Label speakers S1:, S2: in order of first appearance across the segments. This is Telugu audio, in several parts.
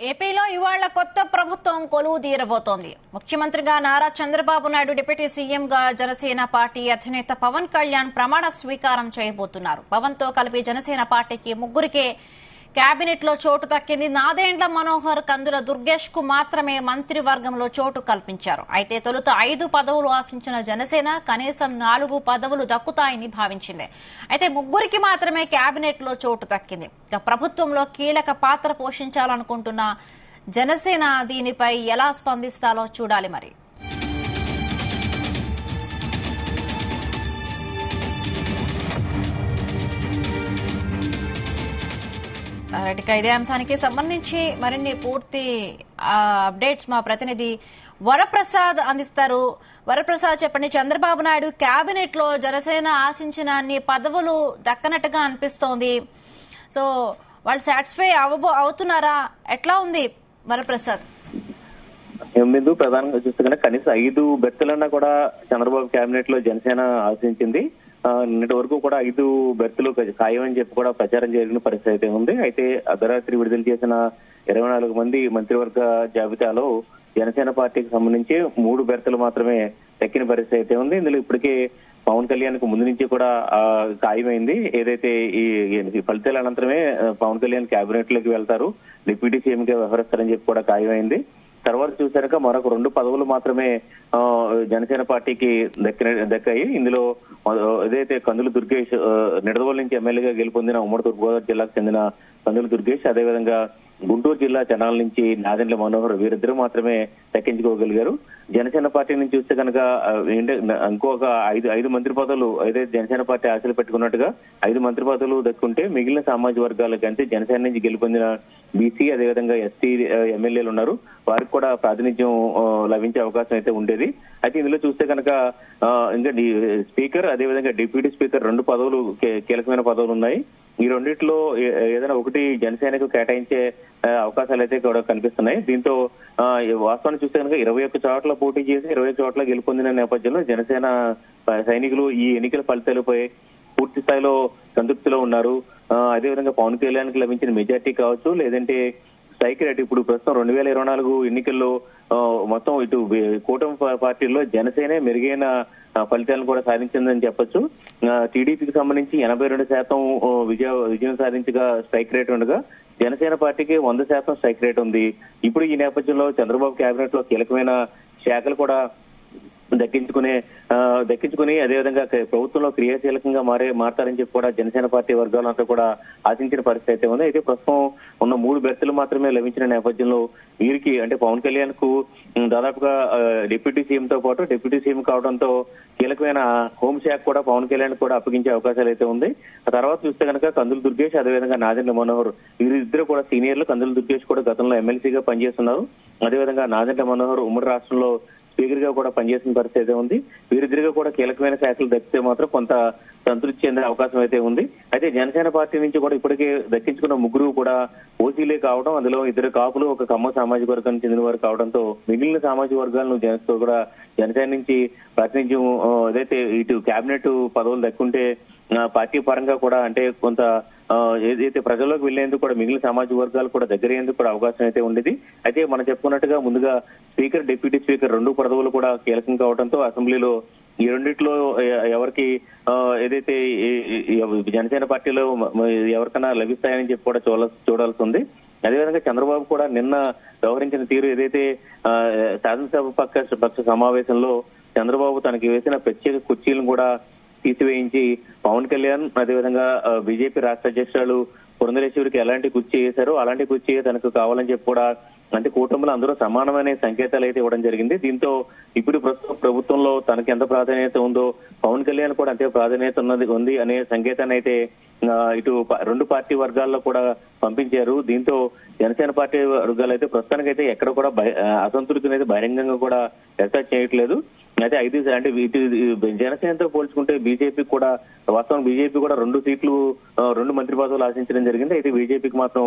S1: ఏపీలో ఇవాళ కొత్త ప్రభుత్వం కొలువు తీరబోతోంది ముఖ్యమంత్రిగా నారా చంద్రబాబు నాయుడు డిప్యూటీ సీఎంగా జనసేన పార్టీ అధినేత పవన్ కళ్యాణ్ ప్రమాణ స్వీకారం చేయబోతున్నారు పవన్ తో కలిపి జనసేన పార్టీకి ముగ్గురికే కేబినెట్ లో చోటు దక్కింది నాదేండ్ల మనోహర్ కందుల దుర్గేష్ కు మాత్రమే మంత్రివర్గంలో చోటు కల్పించారు అయితే తొలుత ఐదు పదవులు ఆశించిన జనసేన కనీసం నాలుగు పదవులు దక్కుతాయని భావించింది అయితే ముగ్గురికి మాత్రమే కేబినెట్ లో చోటు దక్కింది ఇక ప్రభుత్వంలో కీలక పాత్ర పోషించాలనుకుంటున్న జనసేన దీనిపై ఎలా స్పందిస్తాలో చూడాలి మరి రైట్, ఇక ఇదే అంశానికి సంబంధించి మరిన్ని పూర్తి ఆ, అప్డేట్స్ మా ప్రతినిధి వరప్రసాద్ అందిస్తారు వరప్రసాద్ చెప్పండి చంద్రబాబు నాయుడు కేబినెట్ లో జనసేన ఆశించిన అన్ని పదవులు దక్కనట్టుగా అనిపిస్తోంది సో వాళ్ళు సాటిస్ఫై అవ్వబో అవుతున్నారా ఎట్లా ఉంది వరప్రసాద్
S2: ఎనిమిది ప్రధానంగా చూస్తే కనుక కనీసం ఐదు బెర్తులన్నా కూడా చంద్రబాబు కేబినెట్ లో జనసేన ఆశించింది ఆ, నిన్నటి వరకు కూడా ఐదు బెర్తులు ఖాయం అని చెప్పి కూడా ప్రచారం జరిగిన పరిస్థితి అయితే ఉంది అయితే అర్ధరాత్రి విడుదల చేసిన ఇరవై నాలుగు మంది మంత్రివర్గ జాబితాలో జనసేన పార్టీకి సంబంధించి మూడు బెర్తులు మాత్రమే దక్కిన పరిస్థితి అయితే ఉంది ఇందులో ఇప్పటికే పవన్ కళ్యాణ్ కు ముందు నుంచి కూడా ఆ, ఖాయమైంది ఏదైతే ఈ ఈ ఫలితాల అనంతరమే ఆ, పవన్ కళ్యాణ్ కేబినెట్ లోకి వెళ్తారు డిప్యూటీ సీఎం గా వ్యవహరిస్తారని చెప్పి కూడా ఖాయమైంది తర్వాత చూసాక మరొక రెండు పదవులు మాత్రమే ఆ, జనసేన పార్టీకి దక్కిన దక్కాయి ఇందులో ఆ, ఏదైతే కందులు దుర్గేష్ ఆ, నిడదవోలు నుంచి ఎమ్మెల్యేగా గెలుపొందిన ఉమ్మడి తూర్పుగోదావరి జిల్లాకు చెందిన కందులు దుర్గేష్ అదేవిధంగా గుంటూరు జిల్లా తెనాల నుంచి నాదెండ్ల మనోహర్ వీరిద్దరూ మాత్రమే దక్కించుకోగలిగారు జనసేన పార్టీ నుంచి చూస్తే కనుక ఆ, ఏంటి- ఇంకొక ఐదు ఐదు మంత్రి పదవులు ఏదైతే జనసేన పార్టీ ఆశలు పెట్టుకున్నట్టుగా ఐదు మంత్రి పదవులు దక్కుంటే మిగిలిన సామాజిక వర్గాలకు అంటే జనసేన నుంచి గెలుపొందిన బీసీ అదేవిధంగా ఎస్టీ ఎమ్మెల్యేలు ఉన్నారు వారికి కూడా ప్రాతినిధ్యం ఆ, లభించే అవకాశం అయితే ఉండేది అయితే ఇందులో చూస్తే కనుక ఆ, ఇంకా డి- స్పీకర్ అదేవిధంగా డిప్యూటీ స్పీకర్ రెండు పదవులు కీ- కీలకమైన పదవులు ఉన్నాయి ఈ రెండిట్లో ఏ- ఏదైనా ఒకటి జనసేనకు కేటాయించే ఆ, అవకాశాలు అయితే కూడా కనిపిస్తున్నాయి దీంతో ఆ, ఈ వాస్తవాన్ని చూస్తే కనుక ఇరవై ఒక్క చోట్ల పోటీ చేసి ఇరవై ఒక్క చోట్ల గెలుపొందిన నేపథ్యంలో జనసేన ఆ, సైనికులు ఈ ఎన్నికల ఫలితాలపై పూర్తి స్థాయిలో సంతృప్తిలో ఉన్నారు ఆ, అదేవిధంగా పవన్ కళ్యాణ్ కి లభించిన మెజార్టీ కావచ్చు లేదంటే స్ట్రైక్ రేట్ ఇప్పుడు ప్రస్తుతం రెండు వేల ఇరవై నాలుగు ఎన్నికల్లో ఆ, మొత్తం ఇటు వే- కూటమి పా- పార్టీల్లో జనసేనే మెరుగైన ఆ, ఫలితాలను కూడా సాధించిందని చెప్పొచ్చు ఆ, టీడీపీకి సంబంధించి ఎనభై రెండు శాతం ఆ, విజయ విజయం సాధించగా స్ట్రైక్ రేట్ ఉండగా జనసేన పార్టీకి వంద శాతం స్ట్రైక్ రేట్ ఉంది ఇప్పుడు ఈ నేపథ్యంలో చంద్రబాబు కేబినెట్ లో కీలకమైన శాఖలు కూడా దక్కించుకునే ఆ, దక్కించుకుని అదేవిధంగా క- ప్రభుత్వంలో క్రియాశీలకంగా మారే మారతారని చెప్పి కూడా జనసేన పార్టీ వర్గాలంతా కూడా ఆశించిన పరిస్థితి అయితే ఉంది అయితే ప్రస్తుతం ఉన్న మూడు బెర్తులు మాత్రమే లభించిన నేపథ్యంలో వీరికి అంటే పవన్ కళ్యాణ్ కు ఉమ్, దాదాపుగా ఆ, డిప్యూటీ సీఎం తో పాటు డిప్యూటీ సీఎం కావడంతో కీలకమైన హోంశాఖ కూడా పవన్ కళ్యాణ్ కూడా అప్పగించే అవకాశాలు అయితే ఉంది ఆ తర్వాత చూస్తే కనుక కందులు దుర్గేష్ అదేవిధంగా నాదెండ్ల మనోహర్ వీరిద్దరు కూడా సీనియర్లు కందులు దుర్గేష్ కూడా గతంలో ఎమ్మెల్సీగా పనిచేస్తున్నారు అదేవిధంగా నాదెండ్ల మనోహర్ ఉమ్మడి రాష్ట్రంలో స్పీకర్ గా కూడా పనిచేసిన పరిస్థితి అయితే ఉంది వీరిద్దరిగా కూడా కీలకమైన శాఖలు దక్కితే మాత్రం కొంత సంతృప్తి చెందే అవకాశం అయితే ఉంది అయితే జనసేన పార్టీ నుంచి కూడా ఇప్పటికే దక్కించుకున్న ముగ్గురు కూడా ఓసీలే కావడం అందులో ఇద్దరు కాపులు ఒక కమ్మ సామాజిక వర్గానికి చెందిన వారు కావడంతో మిగిలిన సామాజిక వర్గాలను జనతో కూడా జనసేన నుంచి ప్రాతినిధ్యం ఆ, ఏదైతే ఇటు కేబినెట్ పదవులు దక్కుంటే ఆ, పార్టీ పరంగా కూడా అంటే కొంత ఆ, ఏదైతే ప్రజల్లోకి వెళ్లేందుకు కూడా మిగిలిన సామాజిక వర్గాలు కూడా దగ్గరయ్యేందుకు కూడా అవకాశం అయితే ఉండేది అయితే మనం చెప్పుకున్నట్టుగా ముందుగా స్పీకర్ డిప్యూటీ స్పీకర్ రెండు పదవులు కూడా కీలకం కావడంతో అసెంబ్లీలో ఈ రెండిట్లో ఎ- ఎవరికి ఆ, ఏదైతే ఈ- ఈ- ఈ జనసేన పార్టీలో మ- మ- ఎవరికైనా లభిస్తాయని చెప్పి కూడా చూడాల్సి చూడాల్సి ఉంది అదేవిధంగా చంద్రబాబు కూడా నిన్న వ్యవహరించిన తీరు ఏదైతే ఆ, శాసనసభ పక్ష పక్ష సమావేశంలో చంద్రబాబు తనకి వేసిన ప్రత్యేక కుర్చీలను కూడా తీసివేయించి పవన్ కళ్యాణ్ అదేవిధంగా ఆ, బీజేపీ రాష్ట్ర అధ్యక్షురాలు పురంధరేశ్వరికి ఎలాంటి కుర్చీ వేశారో అలాంటి కుర్చీ తనకు కావాలని చెప్పి కూడా అంటే కూటమిలో అందరూ సమానమైన సంకేతాలు అయితే ఇవ్వడం జరిగింది దీంతో ఇప్పుడు ప్రస్తుతం ప్రభుత్వంలో తనకి ఎంత ప్రాధాన్యత ఉందో పవన్ కళ్యాణ్ కూడా అంతే ప్రాధాన్యత ఉన్నది ఉంది అనే సంకేతాన్ని అయితే ఆ, ఇటు ప- రెండు పార్టీ వర్గాల్లో కూడా పంపించారు దీంతో జనసేన పార్టీ వర్గాలు అయితే ప్రస్తుతానికైతే ఎక్కడ కూడా బహి- ఆ, అసంతృప్తిని అయితే బహిరంగంగా కూడా వ్యక్తం చేయట్లేదు అయితే ఐదు అంటే ఇటు జనసేనతో పోల్చుకుంటే బీజేపీ కూడా వాస్తవం బీజేపీ కూడా రెండు సీట్లు ఆ, రెండు మంత్రి పదవులు ఆశించడం జరిగింది అయితే బీజేపీకి మాత్రం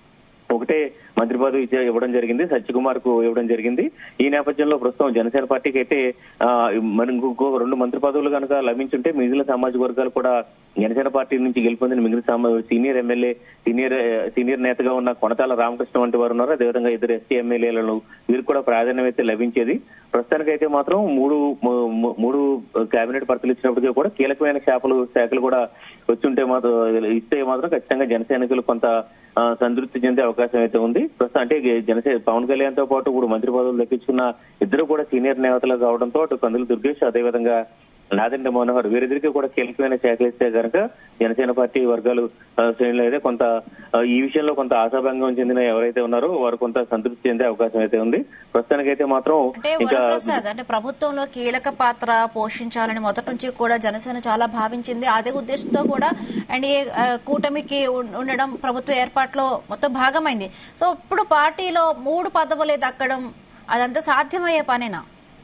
S2: ఒకటే మంత్రి పదవి ఇచ్చే- ఇవ్వడం జరిగింది సత్యకుమార్ కు ఇవ్వడం జరిగింది ఈ నేపథ్యంలో ప్రస్తుతం జనసేన పార్టీకి అయితే ఆ, మరి ఇంకో రెండు మంత్రి పదవులు కనుక లభించుంటే మిగిలిన సామాజిక వర్గాలు కూడా జనసేన పార్టీ నుంచి గెలుపొందిన మిగిలిన సామ- సీనియర్ ఎమ్మెల్యే సీనియర్ సీనియర్ నేతగా ఉన్న కొనతాల రామకృష్ణ వంటి వారు ఉన్నారు అదేవిధంగా ఇద్దరు ఎస్టీ ఎమ్మెల్యేలను వీరికి కూడా ప్రాధాన్యం అయితే లభించేది ప్రస్తుతానికైతే మాత్రం మూడు ము- ము- మూడు కేబినెట్ భర్తలు ఇచ్చినప్పటికీ కూడా కీలకమైన శాఖలు శాఖలు కూడా వచ్చుంటే మాత్రం ఇస్తే మాత్రం ఖచ్చితంగా జనసైనికులు కొంత ఆ, సంతృప్తి చెందే అవకాశం అయితే ఉంది ప్రస్తుతం అంటే జనసేన పవన్ కళ్యాణ్ తో పాటు ఇప్పుడు మంత్రి పదవులు దక్కించుకున్న ఇద్దరు కూడా సీనియర్ నేతలు కావడంతో అటు కందులు దుర్గేష్ అదేవిధంగా నాదెండ్ల మనోహర్ వీరిద్దరికి కూడా కీలకమైన శాఖలు ఇస్తే కనుక జనసేన పార్టీ వర్గాలు ఆ, శ్రేణులు అయితే కొంత ఆ, ఈ విషయంలో కొంత ఆశాభంగం చెందిన ఎవరైతే ఉన్నారో వారు కొంత సంతృప్తి చెందే అవకాశం అయితే ఉంది ప్రస్తుతానికైతే మాత్రం
S1: అంటే
S2: ఇంకా
S1: వరప్రసాద్ అంటే ప్రభుత్వంలో కీలక పాత్ర పోషించాలని మొదటి నుంచి కూడా జనసేన చాలా భావించింది అదే ఉద్దేశంతో కూడా అండ్ ఈ ఆ, కూటమికి ఉన్- ఉండడం ప్రభుత్వ ఏర్పాట్లో మొత్తం భాగమైంది సో ఇప్పుడు పార్టీలో మూడు పదవులే దక్కడం అదంతా సాధ్యమయ్యే పనేనా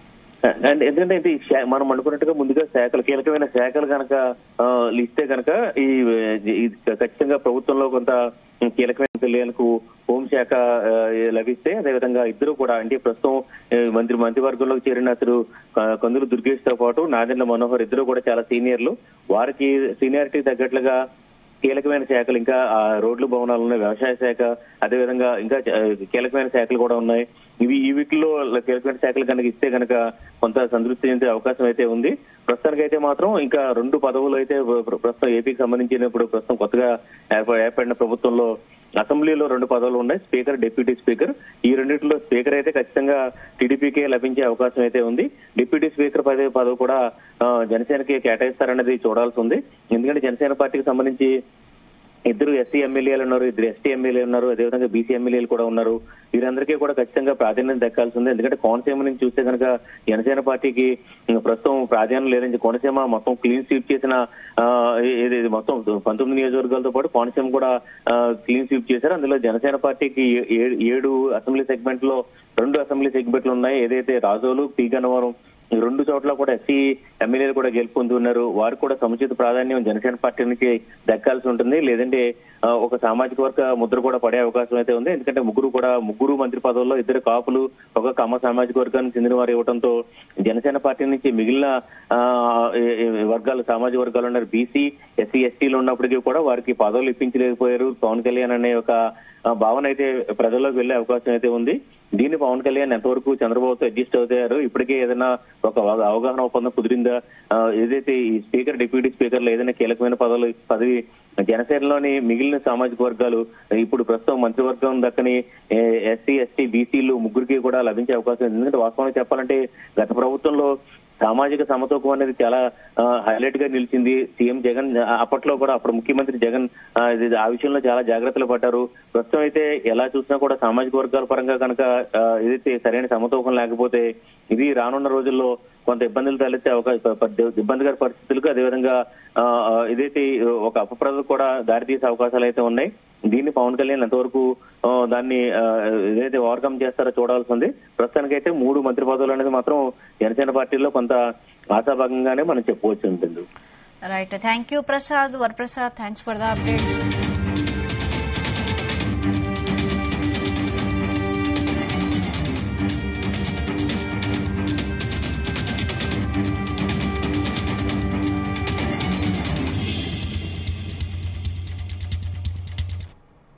S2: అండ్ ఎందుకంటే ఇది శా- మనం అనుకున్నట్టుగా ముందుగా శాఖలు కీలకమైన శాఖలు కనుక ఆ, ఇస్తే కనుక ఈ ఈ ఖచ్చితంగా ప్రభుత్వంలో కొంత కీలకమైన పిల్లలకు హోంశాఖ ఆ, లభిస్తే అదేవిధంగా ఇద్దరు కూడా అంటే ప్రస్తుతం ఆ, మంత్రి మంత్రివర్గంలోకి చేరిన అసలు క- కందులు దుర్గేష్ తో పాటు నాదెండ్ల మనోహర్ ఇద్దరు కూడా చాలా సీనియర్లు వారికి సీనియారిటీ తగ్గట్లుగా కీలకమైన శాఖలు ఇంకా ఆ రోడ్లు భవనాలు ఉన్నాయి వ్యవసాయ శాఖ అదేవిధంగా ఇంకా చ- కీలకమైన శాఖలు కూడా ఉన్నాయి ఇవి ఈ వీటిలో కీలకమైన శాఖలు కనుక ఇస్తే కనుక కొంత సంతృప్తి చెందే అవకాశం అయితే ఉంది ప్రస్తుతానికి అయితే మాత్రం ఇంకా రెండు పదవులు అయితే ప్ర- ప్రస్తుతం ఏపీకి సంబంధించినప్పుడు ప్రస్తుతం కొత్తగా ఏర్ప- ఏర్పడిన ప్రభుత్వంలో అసెంబ్లీలో రెండు పదవులు ఉన్నాయి స్పీకర్ డిప్యూటీ స్పీకర్ ఈ రెండింటిలో స్పీకర్ అయితే ఖచ్చితంగా టీడీపీకే లభించే అవకాశం అయితే ఉంది డిప్యూటీ స్పీకర్ పదవి పదవి కూడా ఆ, జనసేనకి కేటాయిస్తారన్నది చూడాల్సి ఉంది ఎందుకంటే జనసేన పార్టీకి సంబంధించి ఇద్దరు ఎస్సీ ఎమ్మెల్యేలు ఉన్నారు ఇద్దరు ఎస్టీ ఎమ్మెల్యేలు ఉన్నారు అదేవిధంగా బీసీ ఎమ్మెల్యేలు కూడా ఉన్నారు వీరందరికీ కూడా ఖచ్చితంగా ప్రాధాన్యత దక్కాల్సి ఉంది ఎందుకంటే కోనసీమ నుంచి చూస్తే కనుక జనసేన పార్టీకి ఉమ్, ప్రస్తుతం ప్రాధాన్యం లేదని కోనసీమ మొత్తం క్లీన్ స్వీప్ చేసిన ఆ, ఇది ఇది మొత్తం పంతొమ్మిది నియోజకవర్గాలతో పాటు కోనసీమ కూడా క్లీన్ స్వీప్ చేశారు అందులో జనసేన పార్టీకి ఏ- ఏ- ఏడు అసెంబ్లీ సెగ్మెంట్ లో రెండు అసెంబ్లీ సెగ్మెంట్లు ఉన్నాయి ఏదైతే రాజోలు పీ గన్నవరం ఈ రెండు చోట్ల కూడా ఎస్సీ ఎమ్మెల్యేలు కూడా గెలుపొందున్నారు వారికి కూడా సముచిత ప్రాధాన్యం జనసేన పార్టీ నుంచి దక్కాల్సి ఉంటుంది లేదంటే ఆ, ఒక సామాజిక వర్గ ముద్ర కూడా పడే అవకాశం అయితే ఉంది ఎందుకంటే ముగ్గురు కూడా ముగ్గురు మంత్రి పదవుల్లో ఇద్దరు కాపులు ఒక కమ్మ సామాజిక వర్గానికి చెందిన వారు ఇవ్వడంతో జనసేన పార్టీ నుంచి మిగిలిన ఆ, ఏ- ఏ వర్గాలు సామాజిక వర్గాలు ఉన్నారు బీసీ ఎస్సీ ఎస్టీలు ఉన్నప్పటికీ కూడా వారికి పదవులు ఇప్పించలేకపోయారు పవన్ కళ్యాణ్ అనే ఒక ఆ, భావన అయితే ప్రజల్లోకి వెళ్లే అవకాశం అయితే ఉంది దీన్ని పవన్ కళ్యాణ్ ఎంతవరకు చంద్రబాబుతో అడ్జస్ట్ అవుతారు ఇప్పటికే ఏదైనా ఒక అవ- అవగాహన ఒప్పందం కుదిరిందా ఆ, ఏదైతే ఈ స్పీకర్ డిప్యూటీ స్పీకర్లు ఏదైనా కీలకమైన పదవులు పదవి జనసేనలోని మిగిలిన సామాజిక వర్గాలు ఇప్పుడు ప్రస్తుతం మంత్రివర్గం దక్కని ఎస్సీ ఎస్టీ బీసీలు ముగ్గురికి కూడా లభించే అవకాశం ఉంది ఎందుకంటే వాస్తవంగా చెప్పాలంటే గత ప్రభుత్వంలో సామాజిక సమతూకం అనేది చాలా హైలైట్ గా నిలిచింది సీఎం జగన్ ఆ, అప్పట్లో కూడా అప్పుడు ముఖ్యమంత్రి జగన్ ఆ, ఇది- ఆ విషయంలో చాలా జాగ్రత్తలు పడ్డారు ప్రస్తుతం అయితే ఎలా చూసినా కూడా సామాజిక వర్గాల పరంగా కనుక ఆ, ఏదైతే సరైన సమతూకం లేకపోతే ఇది రానున్న రోజుల్లో కొంత ఇబ్బందులు తలెత్తే అవకాశం ప- ఇబ్బందికర పరిస్థితులకు అదేవిధంగా ఆ, ఆ, ఇదైతే ఒక అపప్రదకు కూడా దారితీసే అవకాశాలు అయితే ఉన్నాయి దీన్ని పవన్ కళ్యాణ్ ఎంతవరకు ఆ, దాన్ని ఆ, ఏదైతే ఓవర్కమ్ చేస్తారో చూడాల్సి ఉంది ప్రస్తుతానికైతే మూడు మంత్రి పదవులు అనేది మాత్రం జనసేన పార్టీలో కొంత ఆశాభాగంగానే మనం చెప్పుకోవచ్చు ఉంటుంది
S1: right thank you Prasad Varaprasad thanks for the updates